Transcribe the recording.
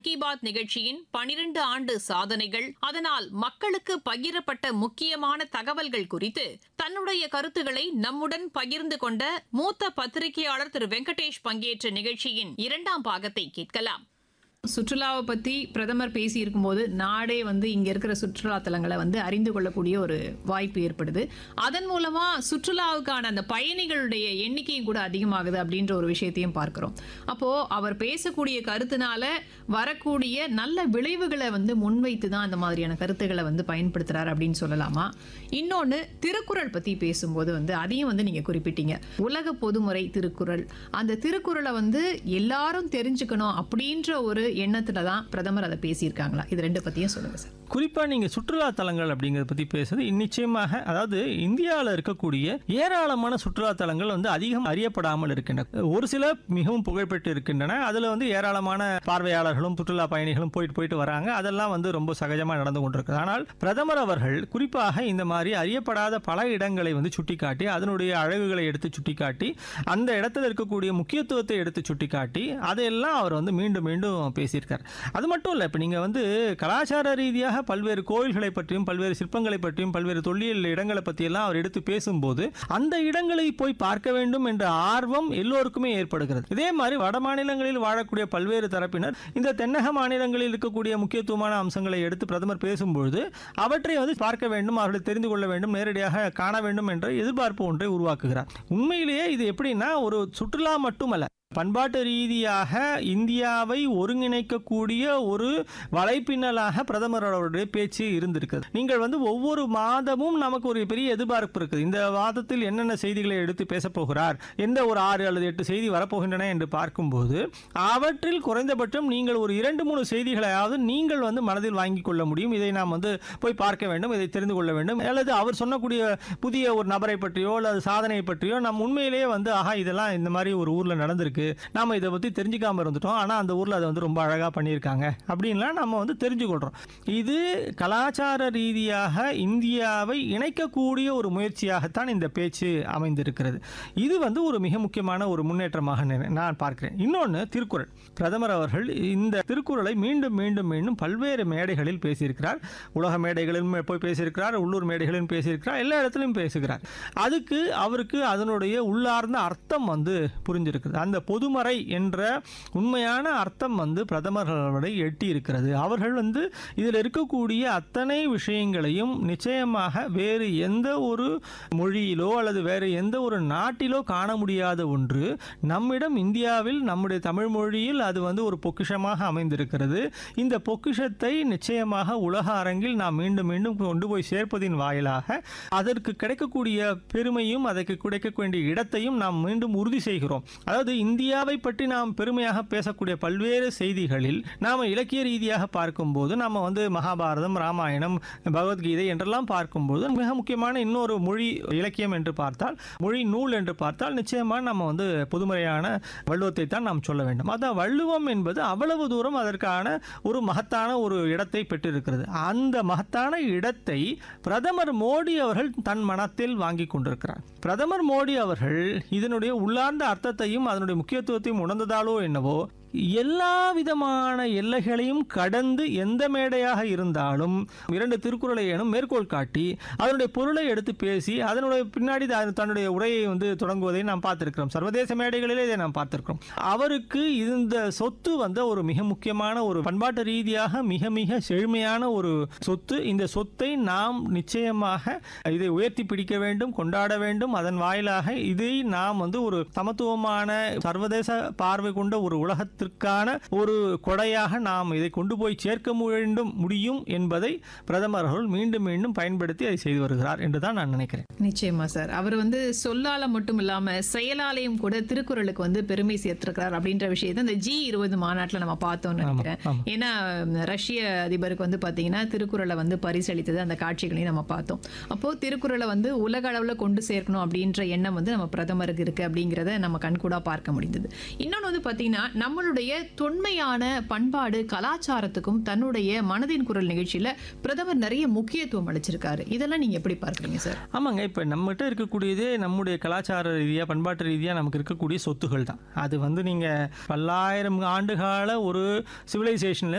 கி பாத் நிகழ்ச்சியின் பனிரெண்டு ஆண்டு சாதனைகள் அதனால் மக்களுக்கு பகிரப்பட்ட முக்கியமான தகவல்கள் குறித்து தன்னுடைய கருத்துக்களை நம்முடன் பகிர்ந்து கொண்ட மூத்த பத்திரிகையாளர் திரு வெங்கடேஷ் பங்கேற்ற நிகழ்ச்சியின் இரண்டாம் பாகத்தை கேட்கலாம் சுற்றுலாவை பற்றி பிரதமர் பேசி இருக்கும்போது நாடே வந்து இங்கே இருக்கிற சுற்றுலா தலங்களை வந்து அறிந்து கொள்ளக்கூடிய ஒரு வாய்ப்பு ஏற்படுது அதன் மூலமாக சுற்றுலாவுக்கான அந்த பயணிகளுடைய எண்ணிக்கையும் கூட அதிகமாகுது அப்படின்ற ஒரு விஷயத்தையும் பார்க்குறோம் அப்போது அவர் பேசக்கூடிய கருத்துனால வரக்கூடிய நல்ல விளைவுகளை வந்து முன்வைத்து தான் அந்த மாதிரியான கருத்துக்களை வந்து பயன்படுத்துகிறார் அப்படின்னு சொல்லலாமா இன்னொன்று திருக்குறள் பற்றி பேசும்போது வந்து அதையும் வந்து நீங்கள் குறிப்பிட்டீங்க உலக பொதுமுறை திருக்குறள் அந்த திருக்குறளை வந்து எல்லாரும் தெரிஞ்சுக்கணும் அப்படின்ற ஒரு எண்ணத்துல தான் பிரதமர் அதை பேசியிருக்காங்களா இது ரெண்டு பத்தியும் சொல்லுங்க சார் குறிப்பாக நீங்கள் சுற்றுலா தலங்கள் அப்படிங்கிறத பற்றி பேசுறது நிச்சயமாக அதாவது இந்தியாவில் இருக்கக்கூடிய ஏராளமான சுற்றுலா தலங்கள் வந்து அதிகம் அறியப்படாமல் இருக்கின்றன ஒரு சில மிகவும் புகழ்பெற்று இருக்கின்றன அதில் வந்து ஏராளமான பார்வையாளர்களும் சுற்றுலா பயணிகளும் போயிட்டு போயிட்டு வராங்க அதெல்லாம் வந்து ரொம்ப சகஜமாக நடந்து கொண்டிருக்கு ஆனால் பிரதமர் அவர்கள் குறிப்பாக இந்த மாதிரி அறியப்படாத பல இடங்களை வந்து சுட்டிக்காட்டி அதனுடைய அழகுகளை எடுத்து சுட்டிக்காட்டி அந்த இடத்துல இருக்கக்கூடிய முக்கியத்துவத்தை எடுத்து சுட்டிக்காட்டி அதையெல்லாம் அவர் வந்து மீண்டும் மீண்டும் பேசியிருக்கார் அது மட்டும் இல்லை இப்போ நீங்கள் வந்து கலாச்சார ரீதியாக பல்வேறு கோயில்களை பற்றியும் பல்வேறு சிற்பங்களை பற்றியும் பல்வேறு தொல்லியல் இடங்களை பற்றியெல்லாம் அவர் எடுத்து பேசும்போது அந்த இடங்களை போய் பார்க்க வேண்டும் என்ற ஆர்வம் எல்லோருக்குமே ஏற்படுகிறது இதே மாதிரி வட மாநிலங்களில் வாழக்கூடிய பல்வேறு தரப்பினர் இந்த தென்னக மாநிலங்களில் இருக்கக்கூடிய முக்கியத்துவமான அம்சங்களை எடுத்து பிரதமர் பேசும்பொழுது அவற்றை வந்து பார்க்க வேண்டும் அவர்களை தெரிந்து கொள்ள வேண்டும் நேரடியாக காண வேண்டும் என்ற எதிர்பார்ப்பு ஒன்றை உருவாக்குகிறார் உண்மையிலேயே இது எப்படின்னா ஒரு சுற்றுலா மட்டுமல்ல பண்பாட்டு ரீதியாக இந்தியாவை ஒருங்கிணைக்கக்கூடிய ஒரு வலைப்பின்னலாக பிரதமர் அவருடைய பேச்சு இருந்திருக்குது நீங்கள் வந்து ஒவ்வொரு மாதமும் நமக்கு ஒரு பெரிய எதிர்பார்ப்பு இருக்குது இந்த மாதத்தில் என்னென்ன செய்திகளை எடுத்து பேசப் போகிறார் எந்த ஒரு ஆறு அல்லது எட்டு செய்தி வரப்போகின்றன என்று பார்க்கும்போது அவற்றில் குறைந்தபட்சம் நீங்கள் ஒரு இரண்டு மூணு செய்திகளையாவது நீங்கள் வந்து மனதில் வாங்கிக் கொள்ள முடியும் இதை நாம் வந்து போய் பார்க்க வேண்டும் இதை தெரிந்து கொள்ள வேண்டும் அல்லது அவர் சொன்னக்கூடிய புதிய ஒரு நபரை பற்றியோ அல்லது சாதனையை பற்றியோ நாம் உண்மையிலேயே வந்து ஆஹா இதெல்லாம் இந்த மாதிரி ஒரு ஊரில் நடந்திருக்கு நாம இதை பற்றி தெரிஞ்சுக்காம இருந்துட்டோம் ஆனால் அந்த ஊரில் அதை வந்து ரொம்ப அழகாக பண்ணியிருக்காங்க அப்படின்லாம் நம்ம வந்து தெரிஞ்சுக்கொள்கிறோம் இது கலாச்சார ரீதியாக இந்தியாவை இணைக்கக்கூடிய ஒரு முயற்சியாகத்தான் இந்த பேச்சு அமைந்திருக்கிறது இது வந்து ஒரு மிக முக்கியமான ஒரு முன்னேற்றமாக நினை- நான் பார்க்கிறேன் இன்னொன்று திருக்குறள் பிரதமர் அவர்கள் இந்த திருக்குறளை மீண்டும் மீண்டும் மீண்டும் பல்வேறு மேடைகளில் பேசியிருக்கிறார் உலக மேடைகளிலும் போய் பேசியிருக்கிறார் உள்ளூர் மேடைகளிலும் பேசியிருக்கிறார் எல்லா இடத்துலையும் பேசுகிறார் அதுக்கு அவருக்கு அதனுடைய உள்ளார்ந்த அர்த்தம் வந்து புரிஞ்சிருக்குது அந்த பொதுமறை என்ற உண்மையான அர்த்தம் வந்து பிரதமர்களை எட்டி இருக்கிறது அவர்கள் வந்து இதில் இருக்கக்கூடிய அத்தனை விஷயங்களையும் நிச்சயமாக வேறு எந்த ஒரு மொழியிலோ அல்லது வேறு எந்த ஒரு நாட்டிலோ காண முடியாத ஒன்று நம்மிடம் இந்தியாவில் நம்முடைய தமிழ் மொழியில் அது வந்து ஒரு பொக்கிஷமாக அமைந்திருக்கிறது இந்த பொக்கிஷத்தை நிச்சயமாக உலக அரங்கில் நாம் மீண்டும் மீண்டும் கொண்டு போய் சேர்ப்பதின் வாயிலாக அதற்கு கிடைக்கக்கூடிய பெருமையும் அதற்கு கிடைக்க வேண்டிய இடத்தையும் நாம் மீண்டும் உறுதி செய்கிறோம் அதாவது இந்தியாவை பற்றி நாம் பெருமையாக பேசக்கூடிய பல்வேறு செய்திகளில் நாம் இலக்கிய ரீதியாக பார்க்கும்போது நம்ம வந்து மகாபாரதம் ராமாயணம் பகவத்கீதை என்றெல்லாம் பார்க்கும்போது மிக முக்கியமான இன்னொரு மொழி இலக்கியம் என்று பார்த்தால் மொழி நூல் என்று பார்த்தால் நிச்சயமாக நம்ம வந்து பொதுமறையான வள்ளுவத்தை தான் நாம் சொல்ல வேண்டும் அதான் வள்ளுவம் என்பது அவ்வளவு தூரம் அதற்கான ஒரு மகத்தான ஒரு இடத்தை பெற்றிருக்கிறது அந்த மகத்தான இடத்தை பிரதமர் மோடி அவர்கள் தன் மனத்தில் வாங்கி கொண்டிருக்கிறார் பிரதமர் மோடி அவர்கள் இதனுடைய உள்ளார்ந்த அர்த்தத்தையும் அதனுடைய முக்கியத்துவத்தையும் உணர்ந்ததாலோ என்னவோ எல்லா விதமான எல்லைகளையும் கடந்து எந்த மேடையாக இருந்தாலும் இரண்டு திருக்குறளை எனும் மேற்கோள் காட்டி அதனுடைய பொருளை எடுத்து பேசி அதனுடைய பின்னாடி த- தன்னுடைய உரையை வந்து தொடங்குவதை நாம் பார்த்திருக்கிறோம் சர்வதேச மேடைகளிலே இதை நாம் பார்த்திருக்கிறோம் அவருக்கு இந்த சொத்து வந்து ஒரு மிக முக்கியமான ஒரு பண்பாட்டு ரீதியாக மிக மிக செழுமையான ஒரு சொத்து இந்த சொத்தை நாம் நிச்சயமாக இதை உயர்த்தி பிடிக்க வேண்டும் கொண்டாட வேண்டும் அதன் வாயிலாக இதை நாம் வந்து ஒரு சமத்துவமான சர்வதேச பார்வை கொண்ட ஒரு உலகத்திற்கான ஒரு கொடையாக நாம் இதை கொண்டு போய் சேர்க்க வேண்டும் முடியும் என்பதை பிரதமர் அவர்கள் மீண்டும் மீண்டும் பயன்படுத்தி அதை செய்து வருகிறார் என்று தான் நான் நினைக்கிறேன் நிச்சயமா சார் அவர் வந்து சொல்லால மட்டும் இல்லாம செயலாலையும் கூட திருக்குறளுக்கு வந்து பெருமை சேர்த்திருக்கிறார் அப்படின்ற விஷயத்தை இந்த ஜி இருபது மாநாட்டில் நம்ம பார்த்தோம்னு நினைக்கிறேன் ஆமா. ஏன்னா ம், ரஷ்ய அதிபருக்கு வந்து பாத்தீங்கன்னா திருக்குறளை வந்து பரிசளித்தது அந்த காட்சிகளையும் நம்ம பார்த்தோம் அப்போ திருக்குறளை வந்து உலக அளவுல கொண்டு சேர்க்கணும் அப்படின்ற எண்ணம் வந்து நம்ம பிரதமருக்கு இருக்கு அப்படிங்கிறத நம்ம கண்கூடா பார்க்க முடிந்தது இன்னொன்று வந்து பாத்தீங்கன்னா நம்மளுடைய நம்மளுடைய தொன்மையான பண்பாடு கலாச்சாரத்துக்கும் தன்னுடைய மனதின் குரல் நிகழ்ச்சியில பிரதமர் நிறைய முக்கியத்துவம் அளிச்சிருக்காரு இதெல்லாம் நீங்க எப்படி பார்க்கறீங்க சார் ஆமாங்க இப்போ நம்மகிட்ட இருக்கக்கூடியதே நம்முடைய கலாச்சார ரீதியாக பண்பாட்டு ரீதியாக நமக்கு இருக்கக்கூடிய சொத்துகள் தான் அது வந்து நீங்கள் பல்லாயிரம் ஆண்டுகால ஒரு சிவிலைசேஷனில்